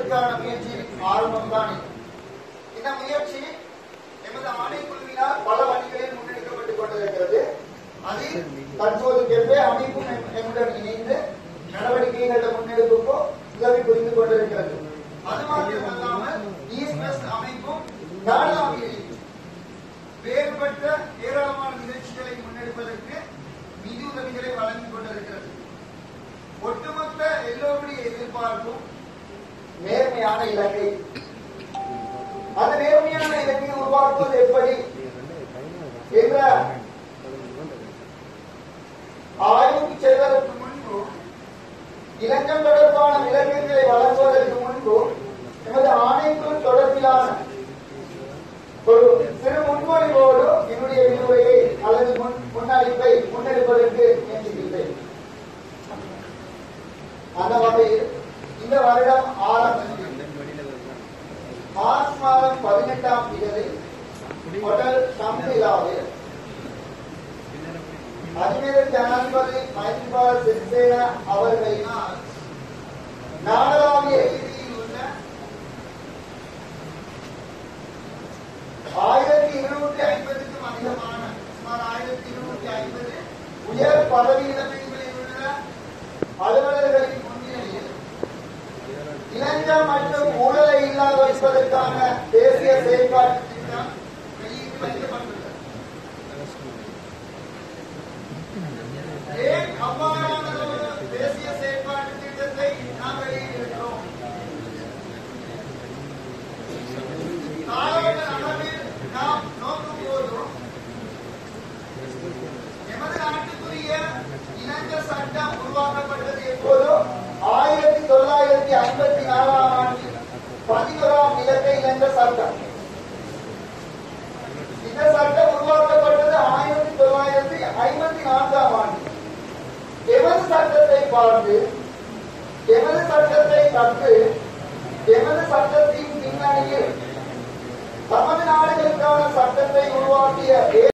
அமைப்பதற்கான முயற்சி ஆரம்பம் தான் இது. இந்த முயற்சி எமது ஆணைக்குழுவினால் பல வழிகளில் முன்னெடுக்கப்பட்டுக் கொண்டிருக்கிறது அதில் தற்போது கெப்பே அமைப்பும் எம்- எம்முடன் இணைந்து நடவடிக்கைகளை முன்னெடுப்புக்கோ உதவி புரிந்து கொண்டிருக்கிறது அது மாத்திரமல்லாமல் ஈஸ்ட் வெஸ்ட் அமைப்பும் நாடாவில் வேறுபட்ட ஏராளமான நிகழ்ச்சிகளை முன்னெடுப்பதற்கு நிதி உதவிகளை வழங்கிக் கொண்டிருக்கிறது ஒட்டுமொத்த எல்லோருடைய எதிர்பார்ப்பும் நேர்மையான இலக்கை அந்த நேர்மையான இலக்கை உருவாக்குவது எப்படி என்ற ஆய்வுக்கு செல்வதற்கு முன்பு இலக்கம் தொடர்பான விளக்கங்களை வழங்குவதற்கு முன்பு எமது ஆணைக்குழு தொடர்பிலான ஒரு சிறு முன்மொழிவோடு என்னுடைய விரிவுரையை அல்லது முன் முன்னறிப்பை முன்னெடுப்பதற்கு முயற்சிக்கின்றேன் அந்த வகையில் இந்த வருடம் ஆரம்பத்தில் மார்ச் மாதம் பதினெட்டாம் தேதி ஹோட்டல் ஷம்லிலாவில் அஜ்மீர் ஜனாதிபதி மைத்ரிபால சிறிசேன அவர்களினால் நாடளாவிய ரீதியில் உள்ள ஆயிரத்தி இருநூற்றி ஐம்பதுக்கும் அதிகமான சுமார் ஆயிரத்தி இருநூற்றி ஐம்பது உயர் பதவியிடங்களில் உள்ள அலுவலர்களின் முன்னிலையில் இளைஞர் மற்றும் ஊழலை இல்லாத வைப்பதற்கான தேசிய செயல்பாட்டு திட்டம் வெளியிட்டு வைக்கப்பட்டுள்ளது ஏன் அவ்வாறான ஒரு தேசிய செயல்பாட்டு திட்டத்தை நாம் வெளியிட்டிருக்கிறோம் காலவட்ட அளவில் நாம் நோக்கும் போதும் எமது நாட்டுக்குரிய இணங்க சட்டம் உருவாக்கப்பட்டது எப்போதோ ஆயிரத்தி தொள்ளாயிரத்தி ஐம்பத்தி நாலாம் ஆண்டில் பதினோராம் இலக்கை இணங்க சட்டம் இந்த சட்டம் உருவாக்கப்பட்டது ஆயிரத்தி தொள்ளாயிரத்தி ஐம்பத்தி நான்காம் ஆண்டு எமது சட்டத்தை பார்த்து எமது சட்டத்தை கற்று எமது சட்டத்தின் பின்னணியில் தமது நாடுகளுக்கான சட்டத்தை உருவாக்கிய